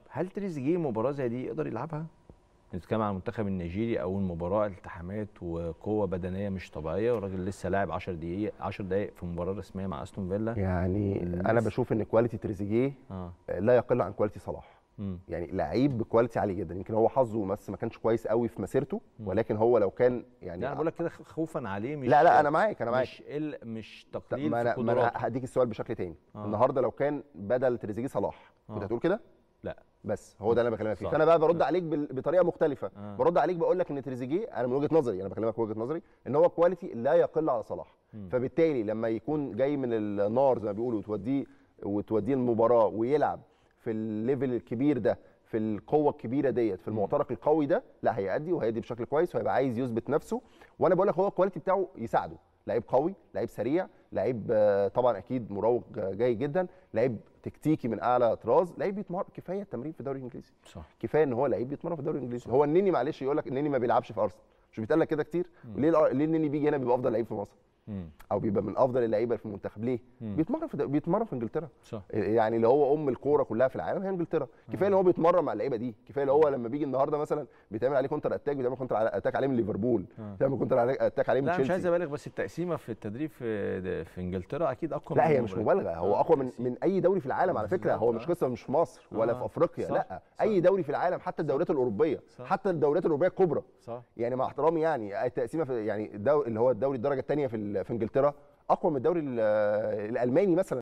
هل تريزيجيه مباراه زي دي يقدر يلعبها؟ نتكلم عن المنتخب النيجيري اول مباراه التحامات وقوه بدنيه مش طبيعيه والراجل لسه لاعب 10 دقائق 10 دقائق في مباراه رسميه مع استون فيلا يعني انا بشوف ان كواليتي تريزيجيه اه لا يقل عن كواليتي صلاح مم. يعني لعيب بكواليتي عالي جدا يمكن هو حظه بس ما كانش كويس قوي في مسيرته ولكن هو لو كان يعني لا انا بقول لك كده خوفا عليه مش لا لا انا معاك انا معاك مش ال مش طب تقليل ما في انا ما انا قدراته هديك السؤال بشكل تاني آه. النهارده لو كان بدل تريزيجيه صلاح كنت آه. هتقول كده لا بس هو ده اللي انا بكلمك فيه صح. فانا بقى برد عليك بال- بطريقه مختلفه آه. برد عليك بقول لك ان تريزيجيه انا من وجهه نظري انا بكلمك وجهه نظري ان هو كواليتي لا يقل على صلاح فبالتالي لما يكون جاي من النار زي ما بيقولوا وتوديه وتوديه المباراه ويلعب في الليفل الكبير ده في القوه الكبيره ديت في المعترك القوي ده لا هيأدي وهيأدي بشكل كويس وهيبقى عايز يثبت نفسه وانا بقول لك هو الكواليتي بتاعه يساعده لعيب قوي لعيب سريع لعيب آه، طبعا اكيد مراوغ آه، جيد جدا لعيب تكتيكي من اعلى طراز لعيب بيتمرن كفايه التمرين في الدوري الانجليزي صح كفايه ان هو لعيب بيتمرن في الدوري الانجليزي هو النني معلش يقول لك النني ما بيلعبش في ارسنال مش بيتقال لك كده كتير ليه الأر- ليه النني بيجي هنا بيبقى افضل لعيب في مصر مم. او بيبقى من افضل اللعيبه في المنتخب ليه مم. بيتمرن في بيتمرن في انجلترا صح يعني اللي هو ام الكوره كلها في العالم هي انجلترا كفايه ان هو بيتمرن مع اللعيبه دي كفايه اللي هو لما بيجي النهارده مثلا بيتعمل عليه كونتر اتاك بيتعمل كونتر على- اتاك عليه من ليفربول آه. بيتعمل كونتر عليه- اتاك عليه من لا مش عايز تشيلسي ابالغ بس التقسيمه في التدريب في في انجلترا اكيد اقوى لا من هي مش المباريات. مبالغه هو آه، اقوى من التقسيم. من اي دوري في العالم على فكره هو مش بالظبط، قصه مش في مصر ولا آه. في افريقيا صح، لا صح. اي دوري في العالم حتى الدوريات الاوروبيه صح. حتى الدوريات الاوروبيه الكبرى صح يعني مع احترامي يعني التقسيمه في يعني الدوري اللي هو الدوري الدرجه الثانيه في ال- في انجلترا اقوى من الدوري ال- الالماني مثلا